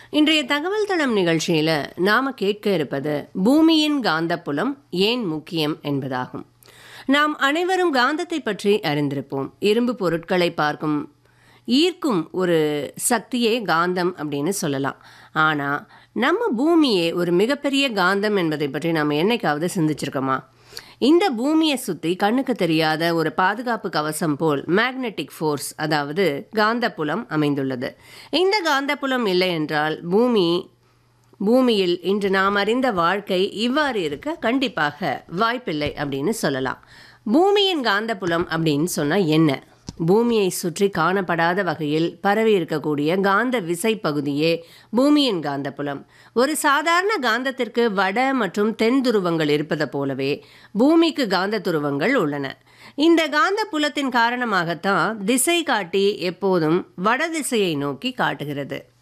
இன்றைய தகவல் தளம் நிகழ்ச்சியில் நாம கேட்க இருப்பது பூமியின் காந்தப்புலம் ஏன் முக்கியம் என்பதாகும் நாம் அனைவரும் காந்தத்தை பற்றி அறிந்திருப்போம் இரும்பு பொருட்களை பார்க்கும் ஈர்க்கும் ஒரு சக்தியே காந்தம் அப்படின்னு சொல்லலாம் ஆனால் நம்ம பூமியே ஒரு மிகப்பெரிய காந்தம் என்பதை பற்றி நாம் என்னைக்காவது சிந்திச்சிருக்கோமா இந்த பூமியை சுற்றி கண்ணுக்கு தெரியாத ஒரு பாதுகாப்பு கவசம் போல் மேக்னெட்டிக் ஃபோர்ஸ் அதாவது காந்தப்புலம் அமைந்துள்ளது இந்த காந்தப்புலம் இல்லை என்றால் பூமி பூமியில் இன்று நாம் அறிந்த வாழ்க்கை இவ்வாறு இருக்க கண்டிப்பாக வாய்ப்பில்லை அப்படின்னு சொல்லலாம் பூமியின் காந்தப்புலம் அப்படின்னு சொன்னால் என்ன பூமியை சுற்றி காணப்படாத வகையில் பரவி இருக்கக்கூடிய காந்த விசை பகுதியே பூமியின் காந்தப்புலம் ஒரு சாதாரண காந்தத்திற்கு வட மற்றும் தென் துருவங்கள் இருப்பது போலவே பூமிக்கு காந்த துருவங்கள் உள்ளன இந்த காந்த புலத்தின் காரணமாகத்தான் திசை காட்டி எப்போதும் வட திசையை நோக்கி காட்டுகிறது